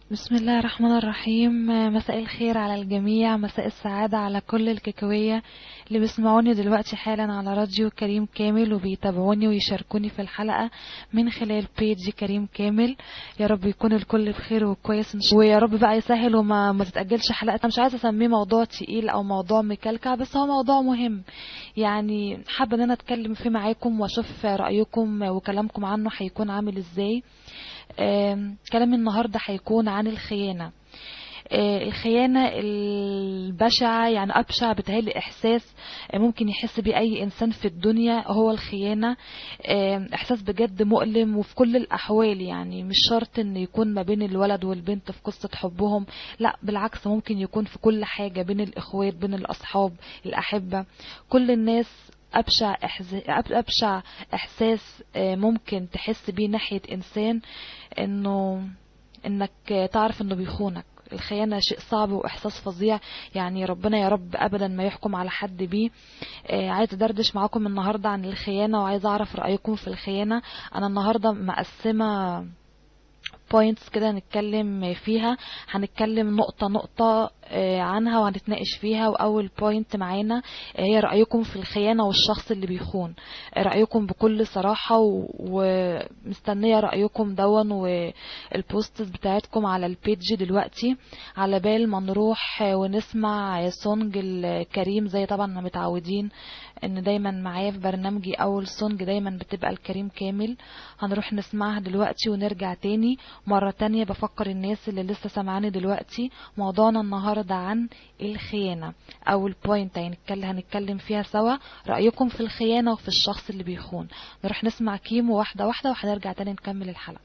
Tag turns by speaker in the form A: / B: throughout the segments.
A: بسم الله الرحمن الرحيم مساء الخير على الجميع مساء السعادة على كل الكيكوية اللي بيسمعوني دلوقتي حالا على راديو كريم كامل وبيتابعوني ويشاركوني في الحلقة من خلال بيجي كريم كامل يا رب يكون الكل بخير وكويس إن شاء- ويا رب بقى يسهل وما ما تتأجلش حلقة أنا مش عايزة أسميه موضوع تقيل أو موضوع مكلكع بس هو موضوع مهم يعني حابة إن أنا أتكلم فيه معاكم وأشوف رأيكم وكلامكم عنه هيكون عامل إزاي آم، كلام النهاردة هيكون عن الخيانة آه، الخيانة البشعة يعني أبشع بتهيألي إحساس آه، ممكن يحس بيه أي إنسان في الدنيا هو الخيانة آه، إحساس بجد مؤلم وفي كل الأحوال يعني مش شرط إن يكون ما بين الولد والبنت في قصة حبهم لا بالعكس ممكن يكون في كل حاجة بين الإخوات بين الأصحاب الأحبة كل الناس أبشع إحز- أب- أبشع إحساس آه، ممكن تحس بيه ناحية إنسان إنه إنك تعرف إنه بيخونك الخيانة شيء صعب وإحساس فظيع يعني ربنا يا رب أبدا ما يحكم على حد بيه آه، عايز أدردش معاكم النهاردة عن الخيانة وعايز أعرف رأيكم في الخيانة أنا النهاردة مقسمة بوينتس كده نتكلم فيها هنتكلم نقطة نقطة آه، عنها وهنتناقش فيها وأول بوينت معانا آه، هي رأيكم في الخيانة والشخص اللي بيخون آه، رأيكم بكل صراحة و- ومستنية رأيكم دون والبوستس بتاعتكم على البيج دلوقتي على بال ما نروح آه، ونسمع سونج الكريم زي طبعا ما متعودين ان دايما معايا في برنامجي اول سونج دايما بتبقى الكريم كامل هنروح نسمعها دلوقتي ونرجع تاني مرة تانية بفكر الناس اللي لسه سامعاني دلوقتي موضوعنا النهاردة عن الخيانة أول بوينت هنتكلم هنتكلم فيها سوا رأيكم في الخيانة وفي الشخص اللي بيخون نروح نسمع كيمو واحدة واحدة وهنرجع تاني نكمل الحلقة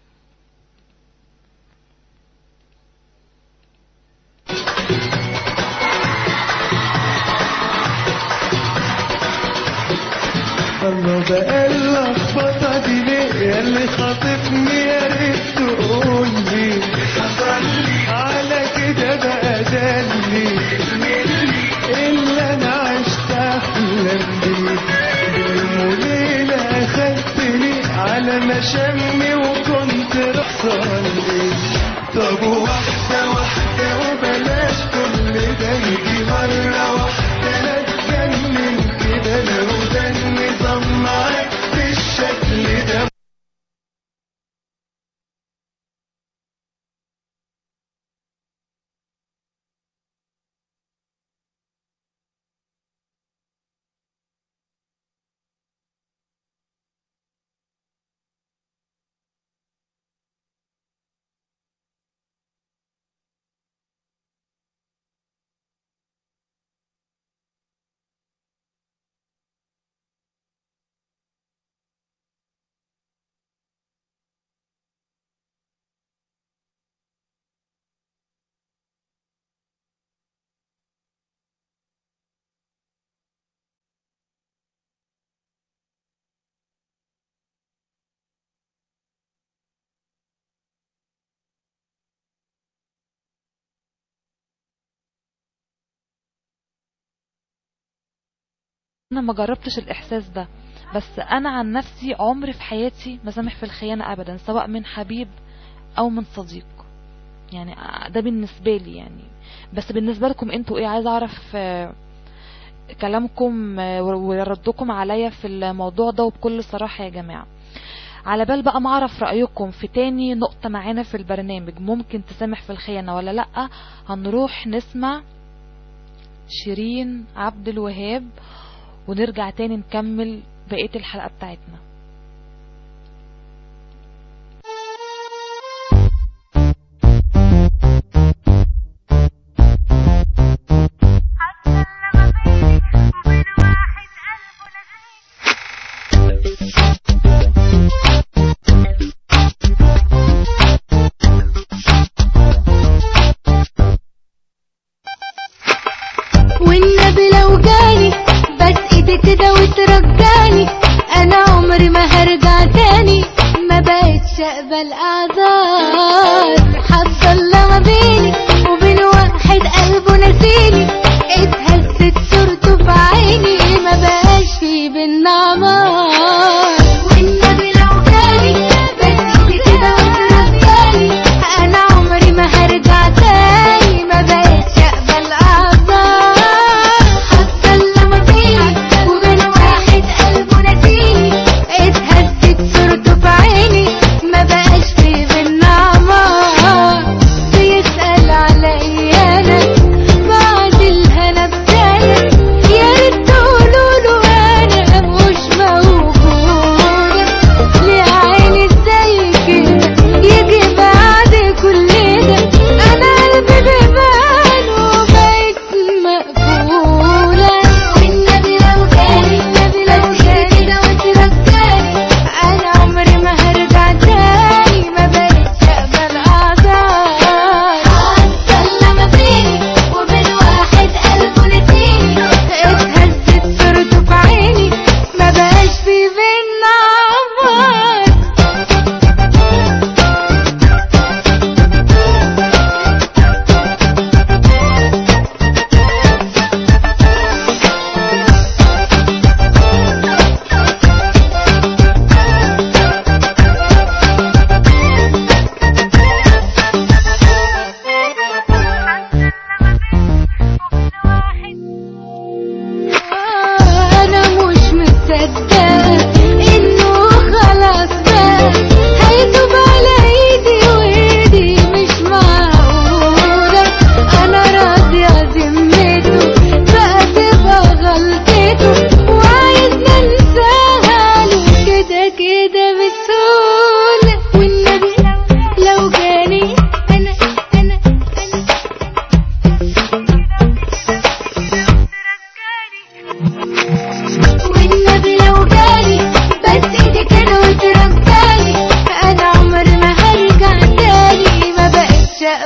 B: الله بقى اللخبطة دي ليه يا اللي خاطفني يا ريت تقول لي حصل لي على كده بقى دلي إلا أنا عشت أحلم بيه يوم وليلة أخدتني على مشامي وكنت رحصان لي طب واحدة واحدة وبلاش كل ده يجي مرة واحدة لا تجنن كده لو ده النظام معاك بالشكل ده
A: انا ما جربتش الاحساس ده بس انا عن نفسي عمري في حياتي ما سامح في الخيانة ابدا سواء من حبيب او من صديق يعني ده بالنسبة لي يعني بس بالنسبة لكم انتوا ايه عايز اعرف آه، كلامكم آه، وردكم عليا في الموضوع ده وبكل صراحة يا جماعة على بال بقى ما اعرف رأيكم في تاني نقطة معانا في البرنامج ممكن تسامح في الخيانة ولا لأ هنروح نسمع شيرين عبد الوهاب ونرجع تاني نكمل بقية الحلقة بتاعتنا
C: حتى لما بيني وبين واحد قلبه لذيذ
D: والنبي لو جاني بس ايدي كده وترجعني انا عمري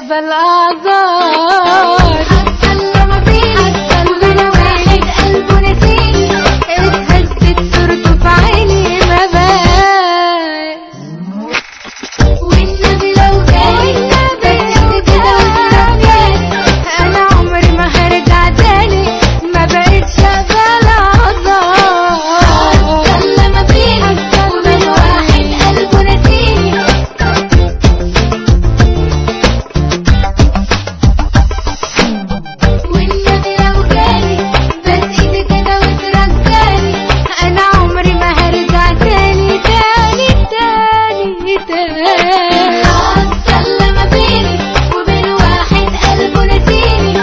A: هذا الأعذار
C: حتى لما فيني وبين واحد قلبه نسيني اتهزت صورته في عيني
A: ما بان
C: والنبي لو جاني بس كده وترجاني
A: أنا عمري ما هرجع تاني ما بقتش أقبل أعذار
C: حتى لما فيني وبين واحد قلبه نسيني والنبي لو جاني بس ايدي كده وترجاني
A: أنا عمري ما هرجع تاني تاني تاني تاني
C: حتى لما بيني وبين واحد قلبه نسيني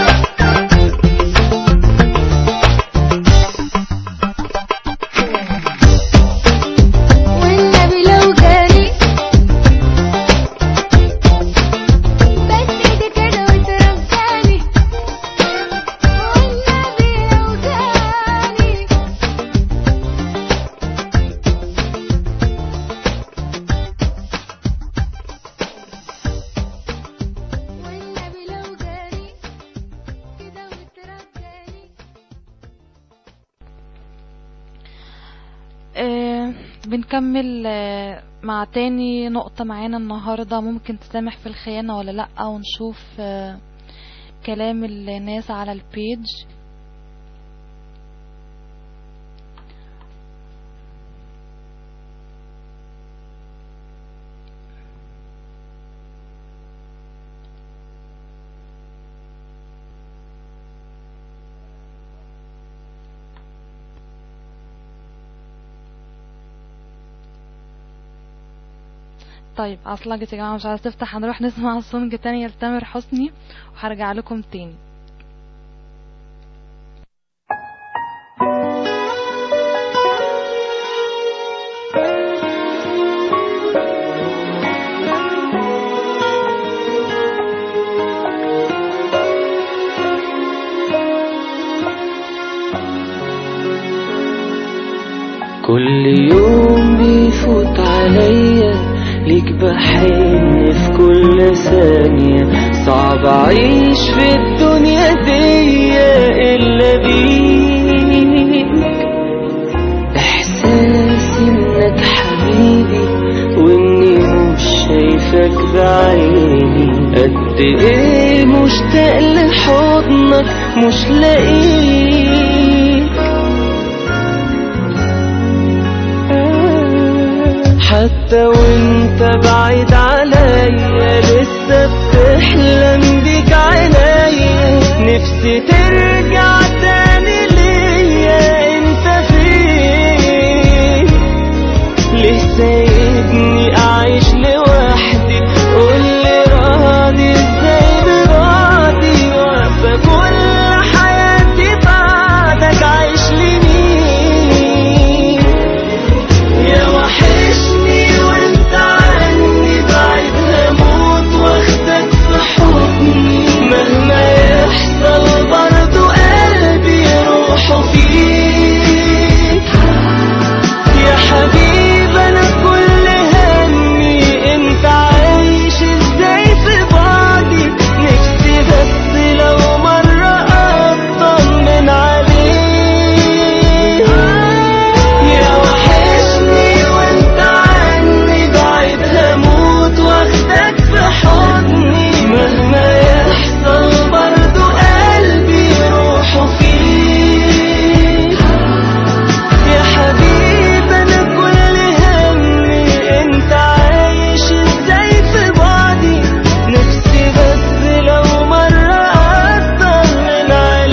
A: والنبي لو جاني
C: بس ايدي كده وترجاني والنبي لو جاني والنبي لو جاني كده وترجاني
A: آه بنكمل آه مع تاني نقطة معانا النهاردة ممكن تسامح في الخيانة ولا لأ ونشوف آه كلام الناس على البيج طيب عصلجة يا جماعة مش عايزة تفتح هنروح نسمع سونج تاني لتامر حسني وهرجع لكم تاني
B: كل يوم بيفوت عليا ليك بحن في كل ثانية صعب أعيش في الدنيا دي إلا بيك إحساس إنك حبيبي وإني مش شايفك بعيني قد إيه مشتاق لحضنك مش لاقيك حتى وانت بعيد عليا لسه بتحلم بيك عينيا نفسي ترجع تاني ليا انت فين ليه سايبني اعيش لوحدي قولي راضي ازاي براضي واقفة كل حياتي بعدك عايش لمين يا وحشني وانت عني بعيد هموت واخدك في حضني مهما يحصل برضو قلبي روحه فيك يا حبيب انا كل همي انت عايش ازاي في بعدي نفسي بس لو مرة اطمن عليك يا وحشني وانت عني بعيد هموت واخدك في حضني مهما يحصل برضو قلبي روحه فيك يا حبيب انا كل همي انت عايش ازاي في بعدي نفسي بس لو مرة اطمن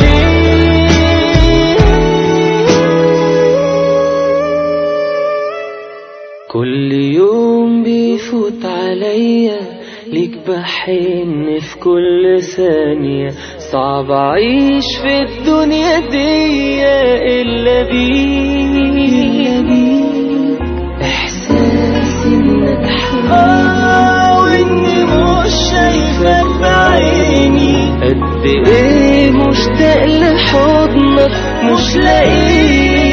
B: عليك كل يوم بيفوت عليا ليك بحن في كل ثانية صعب أعيش في الدنيا دي إلا بيك إحساس إنك حبيبي وإني مش شايفك بعيني قد إيه مشتاق لحضنك مش لاقيك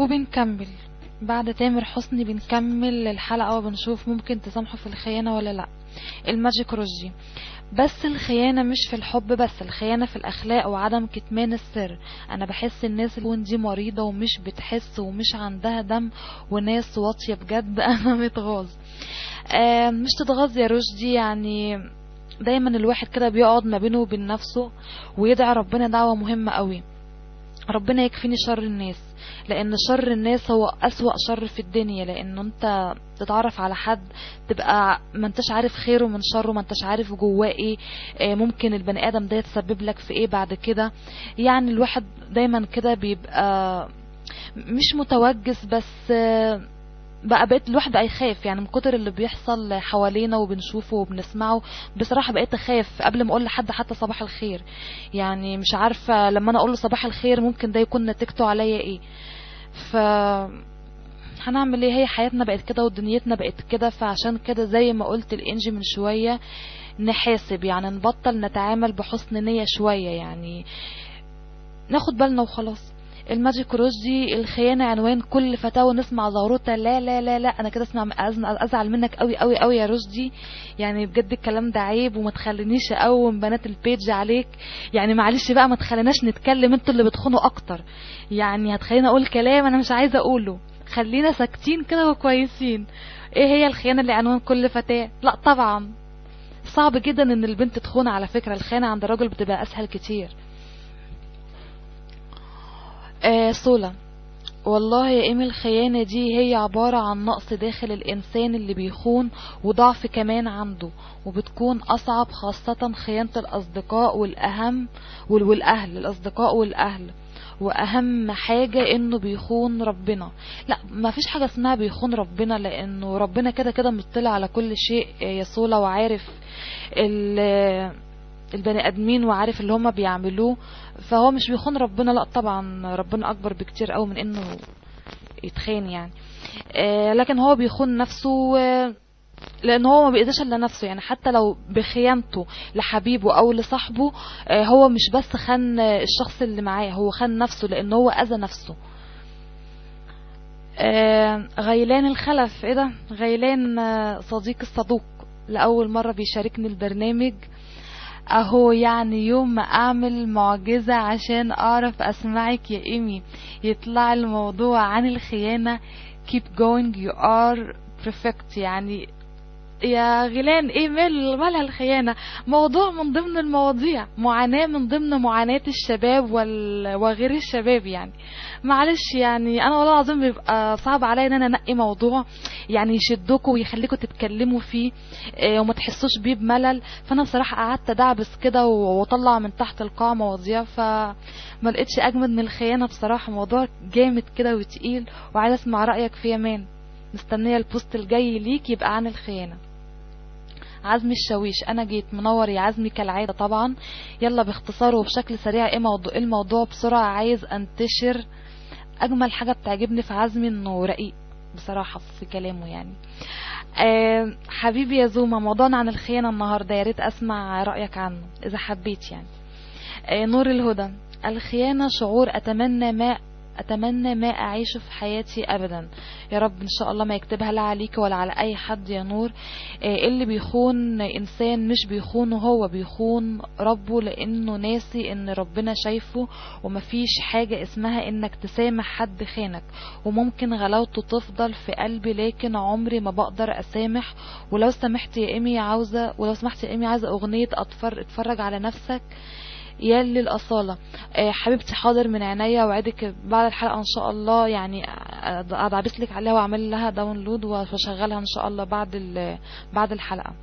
A: وبنكمل بعد تامر حسني بنكمل الحلقة وبنشوف ممكن تسامحوا في الخيانة ولا لا الماجيك روجي بس الخيانة مش في الحب بس الخيانة في الأخلاق وعدم كتمان السر أنا بحس الناس اللي دي مريضة ومش بتحس ومش عندها دم وناس واطية بجد أنا متغاظ آه مش تتغاظ يا رشدي يعني دايما الواحد كده بيقعد ما بينه وبين نفسه ويدعي ربنا دعوة مهمة قوي ربنا يكفيني شر الناس لان شر الناس هو اسوأ شر في الدنيا لانه انت تتعرف على حد تبقى ما انتش عارف خيره من شره ما انتش عارف جواه ايه آه، ممكن البني ادم ده يتسبب لك في ايه بعد كده يعني الواحد دايما كده بيبقى مش متوجس بس آه، بقى بقيت الواحد بقى يخاف يعني من كتر اللي بيحصل حوالينا وبنشوفه وبنسمعه بصراحة بقيت اخاف قبل ما اقول لحد حتى صباح الخير يعني مش عارفة لما انا اقول له صباح الخير ممكن ده يكون نتيجته عليا ايه ف هنعمل ايه هي حياتنا بقت كده ودنيتنا بقت كده فعشان كده زي ما قلت الانجي من شوية نحاسب يعني نبطل نتعامل بحسن نية شوية يعني ناخد بالنا وخلاص الماجيك روز دي الخيانة عنوان كل فتاوى نسمع زغروطة لا لا لا لا انا كده اسمع أزن- ازعل منك قوي قوي قوي يا رشدي يعني بجد الكلام ده عيب وما تخلينيش اقوم بنات البيج عليك يعني معلش بقى ما تخليناش نتكلم انتوا اللي بتخونوا اكتر يعني هتخليني اقول كلام انا مش عايزه اقوله خلينا ساكتين كده وكويسين ايه هي الخيانة اللي عنوان كل فتاة لا طبعا صعب جدا ان البنت تخون على فكرة الخيانة عند الراجل بتبقى اسهل كتير آه صولة والله يا إيمي الخيانة دي هي عبارة عن نقص داخل الإنسان اللي بيخون وضعف كمان عنده وبتكون أصعب خاصة خيانة الأصدقاء والأهم وال- والأهل الأصدقاء والأهل وأهم حاجة إنه بيخون ربنا لا ما فيش حاجة اسمها بيخون ربنا لأنه ربنا كده كده مطلع على كل شيء يا صولة وعارف ال- البني ادمين وعارف اللي هما بيعملوه فهو مش بيخون ربنا لا طبعا ربنا اكبر بكتير قوي من انه يتخان يعني آه لكن هو بيخون نفسه آه لان هو ما بيأذيش الا نفسه يعني حتى لو بخيانته لحبيبه او لصاحبه آه هو مش بس خان آه، الشخص اللي معاه هو خان نفسه لان هو اذى نفسه آه غيلان الخلف ايه ده غيلان آه، صديق الصدوق لاول مره بيشاركني البرنامج اهو يعني يوم ما اعمل معجزة عشان اعرف اسمعك يا ايمي يطلع الموضوع عن الخيانة keep going you are perfect يعني يا غيلان ايه مال مالها الخيانة موضوع من ضمن المواضيع معاناة من ضمن معاناة الشباب وال... وغير الشباب يعني معلش يعني انا والله العظيم بيبقى صعب عليا ان انا انقي موضوع يعني يشدكوا ويخليكوا تتكلموا فيه آه، وما تحسوش بيه بملل فانا بصراحه قعدت ادعبس كده و- واطلع من تحت القاع مواضيع فما لقيتش اجمد من الخيانه بصراحه موضوع جامد كده وتقيل وعايزه اسمع رايك فيه يا مان مستنيه البوست الجاي ليك يبقى عن الخيانه عزمي الشاويش انا جيت منور يا عزمي كالعاده طبعا يلا باختصار وبشكل سريع ايه موضوع إيه الموضوع بسرعه عايز انتشر اجمل حاجه بتعجبني في عزمي انه رقيق بصراحه في كلامه يعني آه حبيبي يا زوما موضوعنا عن الخيانه النهارده يا ريت اسمع رايك عنه اذا حبيت يعني آه نور الهدى الخيانه شعور اتمنى ما اتمنى ما اعيشه في حياتي ابدا يا رب ان شاء الله ما يكتبها لا عليك ولا على اي حد يا نور آه اللي بيخون انسان مش بيخونه هو بيخون ربه لانه ناسي ان ربنا شايفه ومفيش حاجة اسمها انك تسامح حد خانك وممكن غلاوته تفضل في قلبي لكن عمري ما بقدر اسامح ولو سمحت يا ايمي عاوزة ولو سمحت يا ايمي عايزة اغنية أتفر اتفرج على نفسك يا للأصالة آه، حبيبتي حاضر من عينيا وعدك بعد الحلقة ان شاء الله يعني ادعبس لك عليها واعمل لها داونلود واشغلها ان شاء الله بعد ال- بعد الحلقة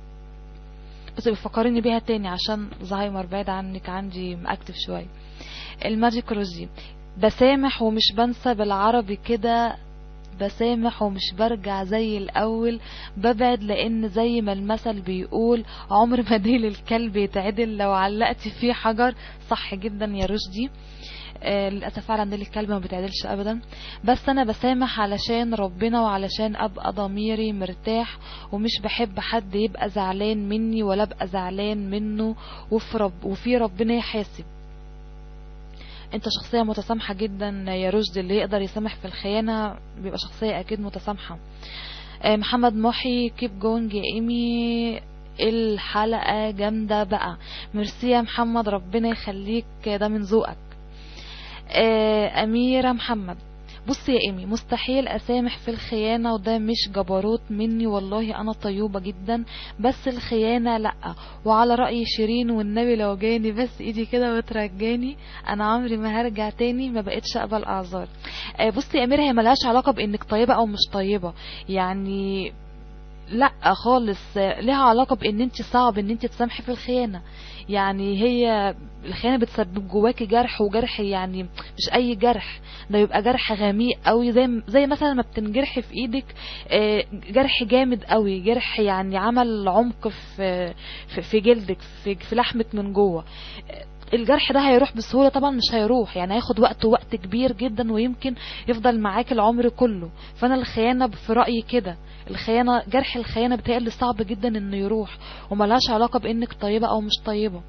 A: بس بيفكريني بيها تاني عشان زهايمر بعيد عنك عندي مأكتف شوية الماجيك روزي بسامح ومش بنسى بالعربي كده بسامح ومش برجع زي الأول ببعد لأن زي ما المثل بيقول عمر ما ديل الكلب يتعدل لو علقت فيه حجر صح جدا يا رشدي آه للأسف فعلا ديل الكلب ما بيتعدلش أبدا بس أنا بسامح علشان ربنا وعلشان أبقى ضميري مرتاح ومش بحب حد يبقى زعلان مني ولا أبقى زعلان منه وفي, رب وفي ربنا يحاسب انت شخصية متسامحة جدا يا رشدي اللي يقدر يسامح في الخيانة بيبقى شخصية اكيد متسامحة آه، محمد محي كيب جونج يا ايمي الحلقة جامدة بقى ميرسي يا محمد ربنا يخليك ده من ذوقك آه، أميرة محمد بص يا ايمي مستحيل اسامح في الخيانة وده مش جبروت مني والله انا طيوبة جدا بس الخيانة لا وعلى رأي شيرين والنبي لو جاني بس ايدي كده وترجاني انا عمري ما هرجع تاني ما بقتش اقبل اعذار آه، بصي يا اميرة هي ملهاش علاقة بانك طيبة او مش طيبة يعني لا خالص لها علاقة بان انت صعب ان انت تسامحي في الخيانة يعني هي الخيانة بتسبب جواكي جرح وجرح يعني مش اي جرح ده يبقى جرح غميق قوي زي زي مثلا ما بتنجرحي في ايدك آه، جرح جامد قوي جرح يعني عمل عمق في في- في جلدك في في لحمك من جوه آه، الجرح ده هيروح بسهولة طبعا مش هيروح يعني هياخد وقت وقت كبير جدا ويمكن يفضل معاك العمر كله فانا الخيانة في رأيي كده الخيانة جرح الخيانة بتهيألي صعب جدا انه يروح وملهاش علاقة بانك طيبة او مش طيبة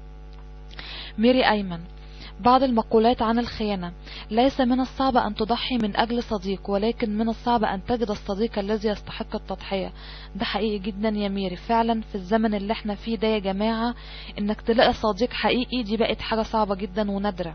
A: ميري ايمن بعض المقولات عن الخيانة ليس من الصعب أن تضحي من أجل صديق ولكن من الصعب أن تجد الصديق الذي يستحق التضحية ده حقيقي جدا يا ميري فعلا في الزمن اللي احنا فيه ده يا جماعة انك تلاقي صديق حقيقي دي بقت حاجة صعبة جدا ونادرة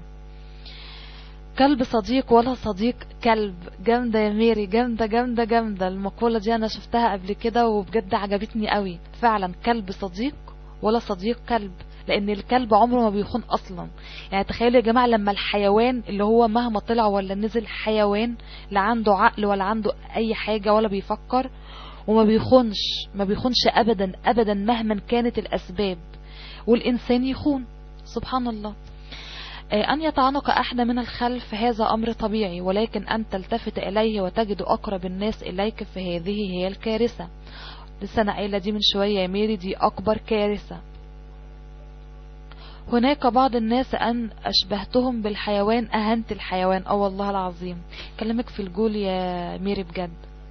A: كلب صديق ولا صديق كلب جامدة يا ميري جامدة جامدة جامدة المقولة دي أنا شفتها قبل كده وبجد عجبتني قوي فعلا كلب صديق ولا صديق كلب لأن الكلب عمره ما بيخون أصلا يعني تخيلوا يا جماعة لما الحيوان اللي هو مهما طلع ولا نزل حيوان لا عنده عقل ولا عنده أي حاجة ولا بيفكر وما بيخونش ما بيخونش أبدا أبدا مهما كانت الأسباب والإنسان يخون سبحان الله آه، أن يتعنق أحد من الخلف هذا أمر طبيعي ولكن أن تلتفت إليه وتجد أقرب الناس إليك فهذه هي الكارثة لسه أنا قايلة دي من شوية يا ميري دي أكبر كارثة هناك بعض الناس أن أشبهتهم بالحيوان أهنت الحيوان أو والله العظيم كلمك في الجول يا ميري بجد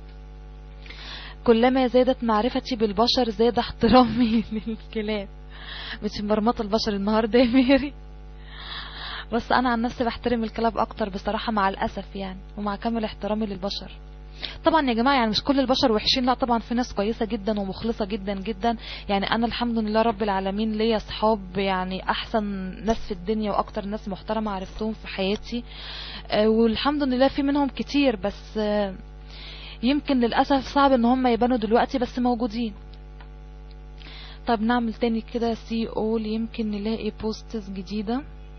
A: كلما زادت معرفتي بالبشر زاد احترامي للكلاب مش مرمطة البشر النهاردة يا ميري بس انا عن نفسي بحترم الكلاب اكتر بصراحة مع الاسف يعني ومع كامل احترامي للبشر طبعا يا جماعة يعني مش كل البشر وحشين لا طبعا في ناس كويسة جدا ومخلصة جدا جدا يعني انا الحمد لله رب العالمين ليا اصحاب يعني احسن ناس في الدنيا واكتر ناس محترمة عرفتهم في حياتي آه، والحمد لله في منهم كتير بس آه، يمكن للأسف صعب ان هم يبانوا دلوقتي بس موجودين طب نعمل تاني كده سي اول يمكن نلاقي بوستس جديدة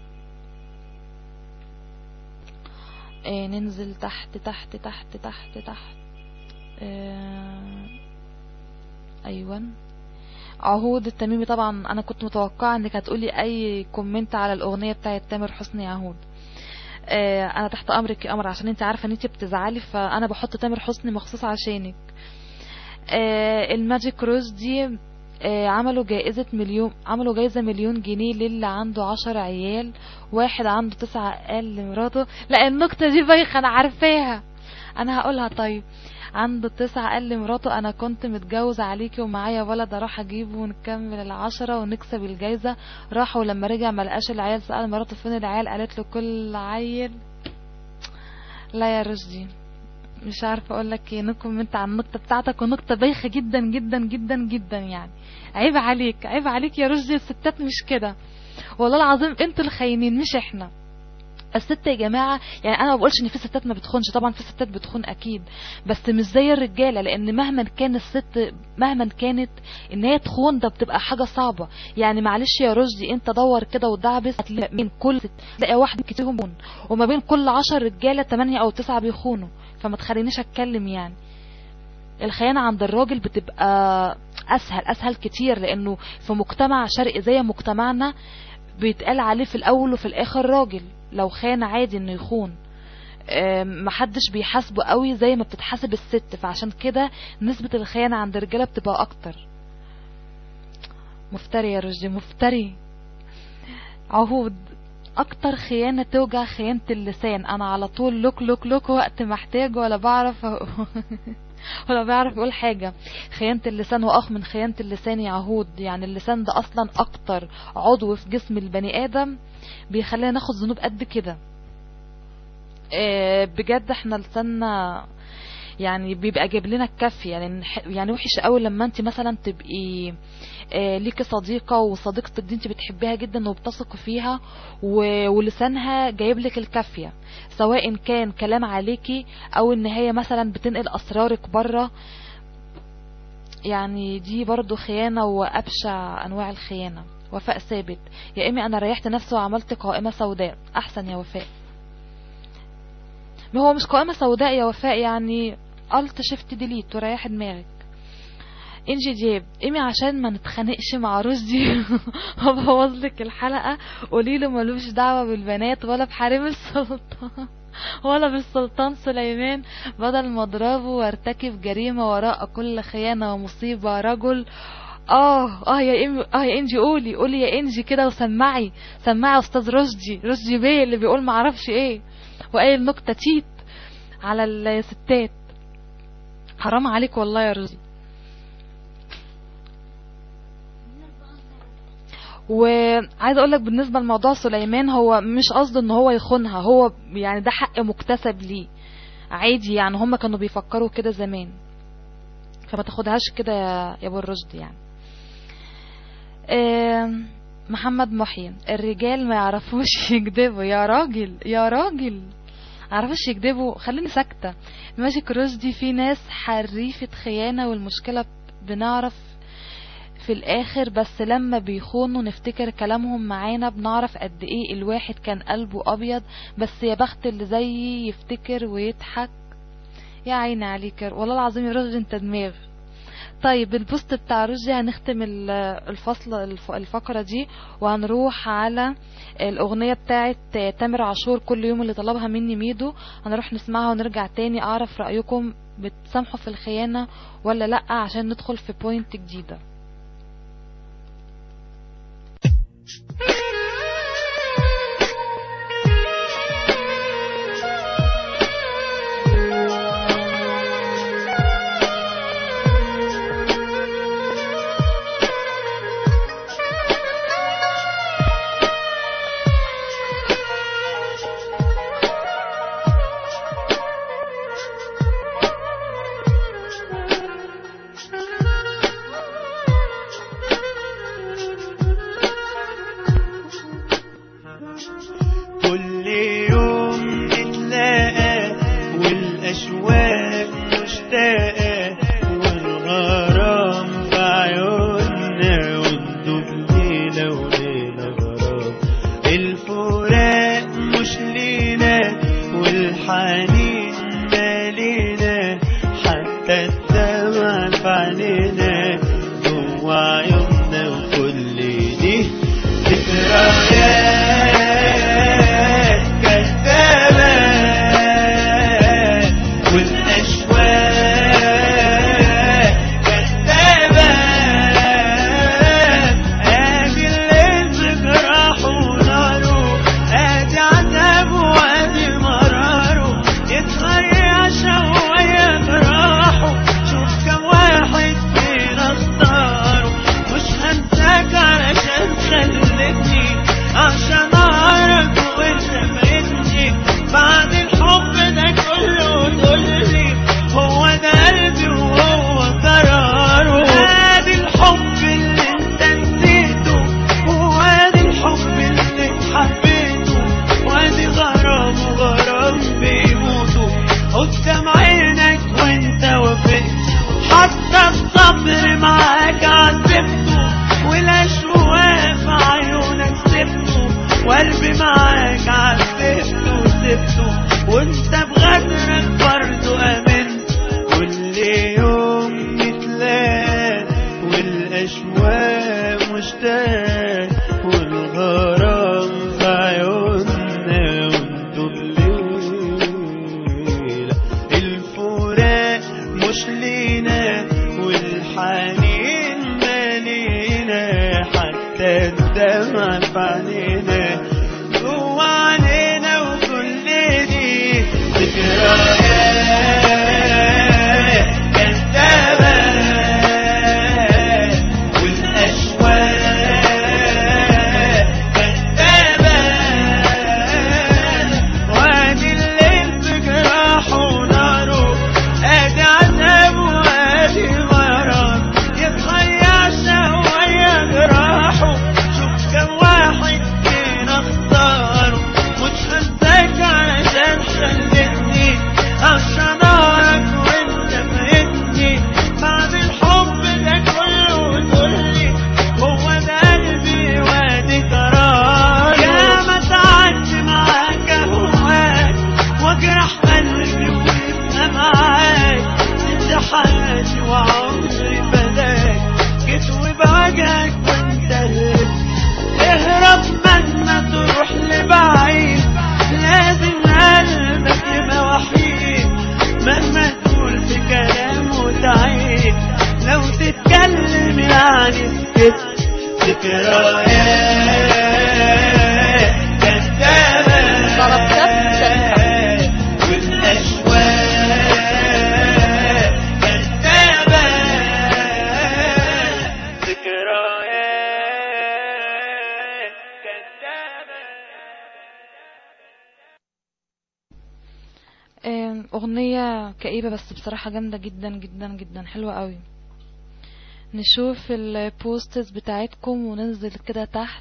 A: آه ننزل تحت تحت تحت تحت تحت آه ايوه عهود التميمي طبعا انا كنت متوقعه انك هتقولي اي كومنت على الاغنيه بتاعه تامر حسني عهود آه انا تحت امرك يا قمر عشان انت عارفه ان انت بتزعلي فانا بحط تامر حسني مخصوص عشانك آه الماجيك روز دي آه عملوا جائزة مليون عملوا جايزة مليون جنيه للي عنده عشر عيال واحد عنده تسعة أقل لمراته لا النكتة دي بايخة أنا عارفاها أنا هقولها طيب عنده تسعة أقل مراته أنا كنت متجوز عليكي ومعايا ولد أروح أجيبه ونكمل العشرة ونكسب الجايزة راح ولما رجع ملقاش العيال سأل مراته فين العيال قالت له كل عيل لا يا رشدي مش عارفه اقول لك ايه نكم انت عن النكته بتاعتك ونكته بايخه جدا جدا جدا جدا يعني عيب عليك عيب عليك يا رشدي الستات مش كده والله العظيم انتوا الخاينين مش احنا الست يا جماعة يعني انا ما بقولش ان في ستات ما بتخونش طبعا في ستات بتخون اكيد بس مش زي الرجالة لان مهما كان الست مهما كانت ان هي تخون ده بتبقى حاجة صعبة يعني معلش يا رشدي انت دور كده ودعبس هتلاقي من كل ست تلاقي واحد كتيرهم بون وما بين كل عشر رجالة تمانية او تسعة بيخونوا فما تخلينيش اتكلم يعني الخيانة عند الراجل بتبقى اسهل اسهل كتير لانه في مجتمع شرقي زي مجتمعنا بيتقال عليه في الاول وفي الاخر راجل لو خان عادي انه يخون آم، محدش بيحاسبه قوي زي ما بتتحاسب الست فعشان كده نسبة الخيانة عند الرجالة بتبقى اكتر مفتري يا رشدي مفتري عهود اكتر خيانة توجع خيانة اللسان انا على طول لوك لوك لوك وقت محتاج ولا بعرف أ- ولا بيعرف يقول حاجة خيانة اللسان وأخ من خيانة اللسان يعهود يعني اللسان ده أصلا أكتر عضو في جسم البني آدم بيخلينا ناخد ذنوب قد كده آه، بجد احنا لساننا يعني بيبقى جايب لنا الكف يعني نح- يعني وحش قوي لما انت مثلا تبقي آه، ليكي صديقة وصديقتك دي انت بتحبيها جدا وبتثقي فيها و- ولسانها جايب لك الكافية سواء كان كلام عليكي او ان هي مثلا بتنقل اسرارك بره يعني دي برضو خيانة وابشع انواع الخيانة وفاء ثابت يا ايمي انا ريحت نفسي وعملت قائمة سوداء احسن يا وفاء ما هو مش قائمة سوداء يا وفاء يعني الت شيفت ديليت وريح دماغك انجي دياب ايمي عشان ما نتخانقش مع رشدي هبوظ لك الحلقه قولي له ملوش دعوه بالبنات ولا بحريم السلطان ولا بالسلطان سليمان بدل ما اضربه وارتكب جريمه وراء كل خيانه ومصيبه رجل اه اه يا إم... اه يا انجي قولي قولي يا انجي كده وسمعي سمعي يا استاذ رشدي رشدي بيه اللي بيقول معرفش ايه وقايل نكته تيت على الستات حرام عليك والله يا رشدي وعايزه اقول لك بالنسبه لموضوع سليمان هو مش قصده ان هو يخونها هو يعني ده حق مكتسب ليه عادي يعني هم كانوا بيفكروا كده زمان فما تاخدهاش كده يا يا ابو الرشد يعني آم، محمد محي الرجال ما يعرفوش يكذبوا يا راجل يا راجل عرفش يكذبوا خليني ساكتة ماجيك رشدي في ناس حريفة خيانة والمشكلة بنعرف في الاخر بس لما بيخونوا نفتكر كلامهم معانا بنعرف قد ايه الواحد كان قلبه ابيض بس يا بخت اللي زيي يفتكر ويضحك يا عيني عليك يا- والله العظيم يا رشدي انت دماغ طيب البوست بتاع رشدي هنختم ال- الفصل الف- الفقرة دي وهنروح على الأغنية بتاعت تامر عاشور كل يوم اللي طلبها مني ميدو هنروح نسمعها ونرجع تاني أعرف رأيكم بتسامحوا في الخيانة ولا لأ عشان ندخل في بوينت جديدة
D: كل يوم نتلاقى والأشواق مشتاقة والغرام في عيوننا وندوب ليلة وليلة غرام الفراق مش لينا والحنين مالينا حتى الدمع في عينينا جوا عيوننا وكل دي ذكريات كذابة والأشواق كذابة آدي الليل بجراحه وناره آدي عذابه وآدي مراره يتغير شوية جراحه شوف كم واحد فينا اختاره مش هنساك علشان خلتني عشان اعرف وانت بقيتني بعد الحب ده كله تقولي هو ده قلبي وهو قراره ادي الحب اللي انت نسيته وادي الحب اللي اتحبيته وادي غرام وغرام بيموتوا قدام عينك وانت وفيت حتى الصبر معاك عذبته والاشواق في عيونك سبته وقلبي معاك عذبته وسبته وانت بغدرك برضه امنت كل يوم نتلاقى والاشواق مشتاق والغرام في عيوننا وانتو الليلة الفراق مش لينا والحنين مالينا حتى الدمع في عينينا جوا علينا وكل دي ذكريات واحد فينا اختاره مش هنساك علشان خلتني عشان اعرف وانت فايتني بعد الحب ده كله وتقولي هو ده قلبي وادي قرار يا ما تعبت معاك اهواك واجرح قلبي ويبقى معاك انت حياتي وعمري فداك جيت وبواجهك وانت هربت اهرب مهما تروح لبعيد لازم قلبك يبقى وحيد مهما تقول في كلام وتعيد لو تتكلم يعني سكت ذكريات كدابة والأشواق كدابة ذكريات كدابة
A: آم، أغنية كئيبة بس بصراحة جامدة جدا جدا جدا حلوة قوي نشوف البوستز بتاعتكم وننزل كده تحت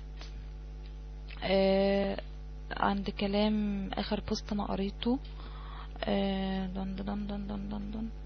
A: آه، عند كلام آخر بوست أنا قريته آه، دن دن دن دن دن دن دن.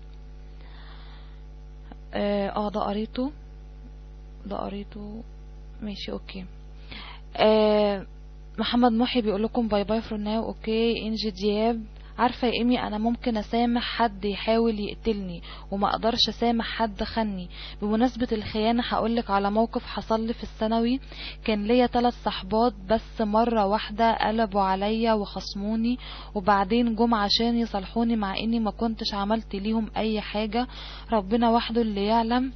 A: اه آه، ده قريته ده قريته ماشي اوكي آه محمد محي بيقول لكم باي باي فور ناو اوكي انجي دياب عارفه يا ايمي انا ممكن اسامح حد يحاول يقتلني وما اقدرش اسامح حد خني بمناسبه الخيانه هقولك على موقف حصل لي في الثانوي كان ليا ثلاث صحبات بس مره واحده قلبوا عليا وخصموني وبعدين جم عشان يصالحوني مع اني ما كنتش عملت ليهم اي حاجه ربنا وحده اللي يعلم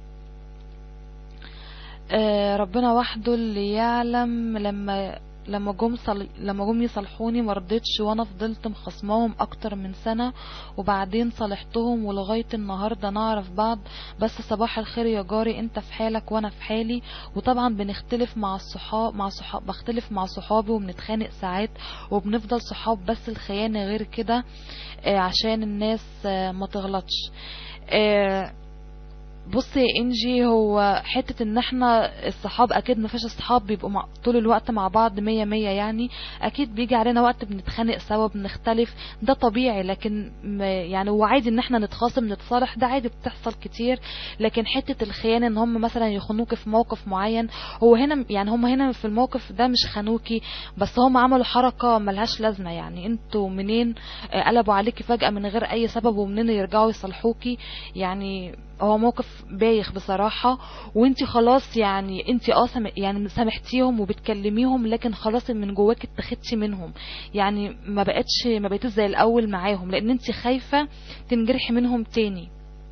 A: آه، ربنا وحده اللي يعلم لما لما جم صل... لما جم يصالحوني مرضتش وانا فضلت مخصماهم اكتر من سنة وبعدين صالحتهم ولغاية النهاردة نعرف بعض بس صباح الخير يا جاري انت في حالك وانا في حالي وطبعا بنختلف مع الصحاب مع صحاب بختلف مع صحابي وبنتخانق ساعات وبنفضل صحاب بس الخيانة غير كده آه، عشان الناس آه، ما تغلطش آه، بص يا انجي هو حتة ان احنا الصحاب اكيد ما فيش الصحاب بيبقوا مع طول الوقت مع بعض مية مية يعني اكيد بيجي علينا وقت بنتخانق سوا بنختلف ده طبيعي لكن م- يعني هو عادي ان احنا نتخاصم نتصالح ده عادي بتحصل كتير لكن حتة الخيانة ان هم مثلا يخونوك في موقف معين هو هنا يعني هم هنا في الموقف ده مش خانوكي بس هم عملوا حركة ملهاش لازمة يعني انتوا منين آه، قلبوا عليكي فجأة من غير اي سبب ومنين يرجعوا يصالحوكي يعني هو موقف بايخ بصراحة وانتي خلاص يعني انتي اه سام- يعني سامحتيهم وبتكلميهم لكن خلاص من جواك اتخدتي منهم يعني ما بقتش ما بقيتش زي الاول معاهم لان انتي خايفة تنجرحي منهم تاني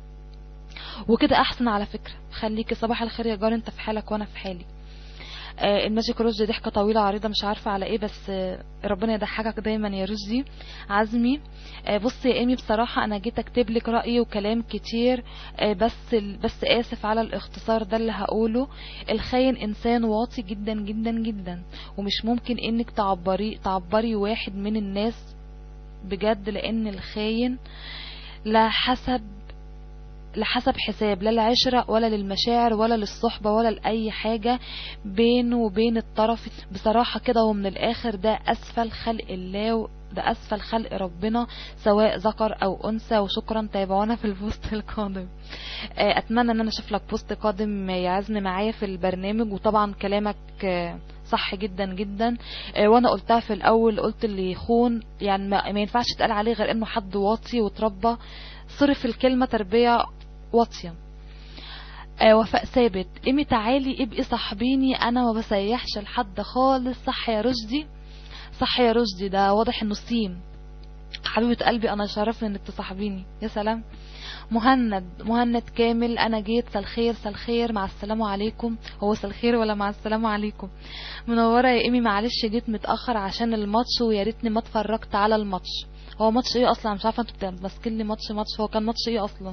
A: وكده احسن على فكرة خليكي صباح الخير يا جار انت في حالك وانا في حالي آه، الماجيك روز دي ضحكة طويلة عريضة مش عارفة على ايه بس آه، ربنا يضحكك دايما يا رشدي عزمي آه، بص يا ايمي بصراحة انا جيت اكتب لك رأيي وكلام كتير آه، بس بس اسف على الاختصار ده اللي هقوله الخاين انسان واطي جدا جدا جدا ومش ممكن انك تعبري تعبري واحد من الناس بجد لان الخاين لا حسب لحسب حساب لا العشرة ولا للمشاعر ولا للصحبة ولا لأي حاجة بينه وبين الطرف بصراحة كده ومن الآخر ده أسفل خلق الله و- ده أسفل خلق ربنا سواء ذكر أو أنثى وشكرا تابعونا في البوست القادم آه، أتمنى أن أنا أشوف لك بوست قادم يعزم معايا في البرنامج وطبعا كلامك آه، صح جدا جدا آه، وانا قلتها في الاول قلت اللي يخون يعني ما ما ينفعش يتقال عليه غير انه حد واطي وتربى صرف الكلمة تربية واطية آه وفاء ثابت ايمي تعالي ابقي صاحبيني انا ما بسيحش لحد خالص صح يا رشدي صح يا رشدي ده واضح انه سيم حبيبة قلبي انا شرفني انك تصاحبيني يا سلام مهند مهند كامل انا جيت سالخير سالخير مع السلامة عليكم هو سالخير ولا مع السلامة عليكم منورة يا ايمي معلش جيت متأخر عشان الماتش ويا ريتني ما اتفرجت على الماتش هو ماتش ايه اصلا مش عارفه انتوا ماسكين لي ماتش ماتش هو كان ماتش ايه اصلا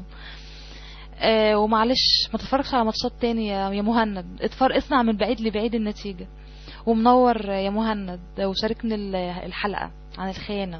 A: آه ومعلش ما تتفرجش على ماتشات تاني يا يا مهند اتفرج اسمع من بعيد لبعيد النتيجة ومنور يا مهند وشاركني ال- الحلقة عن الخيانة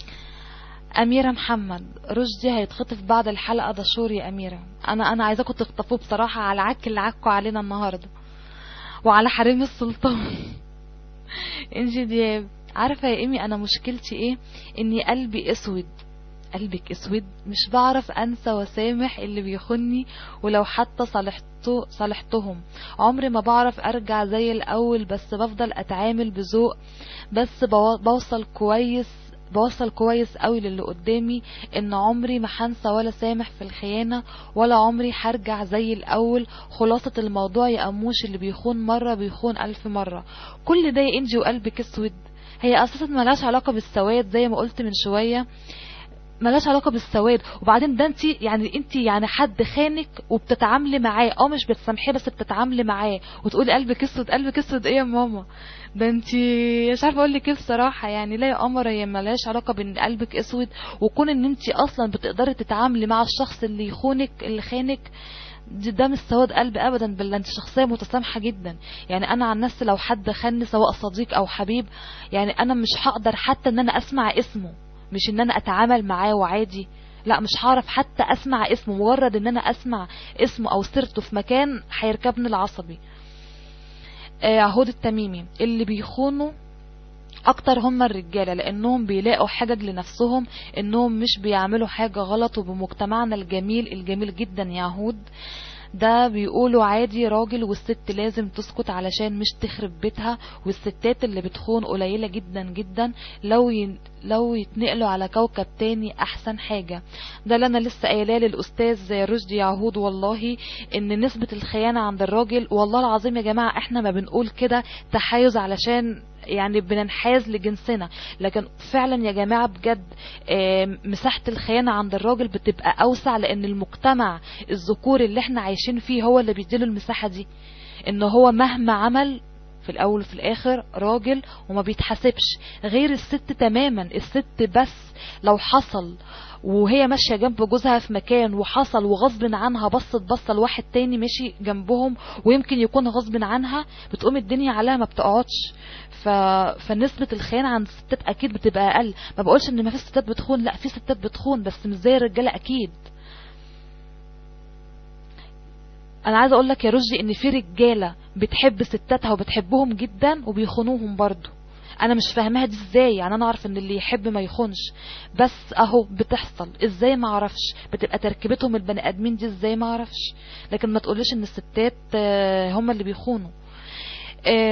A: أميرة محمد رشدي هيتخطف بعد الحلقة ده شور يا أميرة أنا أنا عايزاكم تخطفوه بصراحة على عك اللي عكوا علينا النهاردة وعلى حريم السلطان انجي دياب عارفة يا ايمي انا مشكلتي ايه اني قلبي اسود قلبك اسود مش بعرف انسى وسامح اللي بيخوني ولو حتى صالحته صالحتهم عمري ما بعرف ارجع زي الاول بس بفضل اتعامل بذوق بس بو- بوصل كويس بوصل كويس قوي للي قدامي ان عمري ما هنسى ولا سامح في الخيانة ولا عمري هرجع زي الاول خلاصة الموضوع يا اموش اللي بيخون مرة بيخون الف مرة كل ده يا انجي وقلبك اسود هي اساسا ملهاش علاقة بالسواد زي ما قلت من شوية ملهاش علاقة بالسواد وبعدين ده انت يعني انت يعني حد خانك وبتتعاملي معاه اه مش بتسامحيه بس بتتعاملي معاه وتقولي قلبك اسود قلبك اسود ايه يا ماما ده انت مش عارفه اقول لك ايه بصراحه يعني لا يا قمر هي ملهاش علاقه بان قلبك اسود وكون ان انت اصلا بتقدري تتعاملي مع الشخص اللي يخونك اللي خانك دي ده مش سواد قلب ابدا بل انت شخصيه متسامحه جدا يعني انا عن نفسي لو حد خاني سواء صديق او حبيب يعني انا مش هقدر حتى ان انا اسمع اسمه مش ان انا اتعامل معاه وعادي لا مش هعرف حتى اسمع اسمه مجرد ان انا اسمع اسمه او سيرته في مكان هيركبني العصبي آه، عهود التميمي اللي بيخونوا اكتر هم الرجاله لانهم بيلاقوا حجج لنفسهم انهم مش بيعملوا حاجه غلط وبمجتمعنا الجميل الجميل جدا يا عهود ده بيقولوا عادي راجل والست لازم تسكت علشان مش تخرب بيتها والستات اللي بتخون قليلة جدا جدا لو ي... لو يتنقلوا على كوكب تاني احسن حاجة ده اللي انا لسه قايلاه للاستاذ رشدي يعهود والله ان نسبة الخيانة عند الراجل والله العظيم يا جماعة احنا ما بنقول كده تحيز علشان يعني بننحاز لجنسنا لكن فعلا يا جماعة بجد آم، مساحة الخيانة عند الراجل بتبقى أوسع لأن المجتمع الذكوري اللي احنا عايشين فيه هو اللي بيديله المساحة دي ان هو مهما عمل في الاول وفي الاخر راجل وما بيتحاسبش غير الست تماما الست بس لو حصل وهي ماشيه جنب جوزها في مكان وحصل وغصب عنها بصت بصه لواحد تاني ماشي جنبهم ويمكن يكون غصب عنها بتقوم الدنيا عليها ما بتقعدش ف... فنسبة الخيانة عند الستات أكيد بتبقى أقل ما بقولش إن ما في ستات بتخون لا في ستات بتخون بس مش زي الرجالة أكيد انا عايزه اقول لك يا رشدي ان في رجاله بتحب ستاتها وبتحبهم جدا وبيخونوهم برضو انا مش فاهماها دي ازاي يعني انا اعرف ان اللي يحب ما يخونش بس اهو بتحصل ازاي ما اعرفش بتبقى تركيبتهم البني ادمين دي ازاي ما اعرفش لكن ما تقوليش ان الستات آه، هم اللي بيخونوا آه،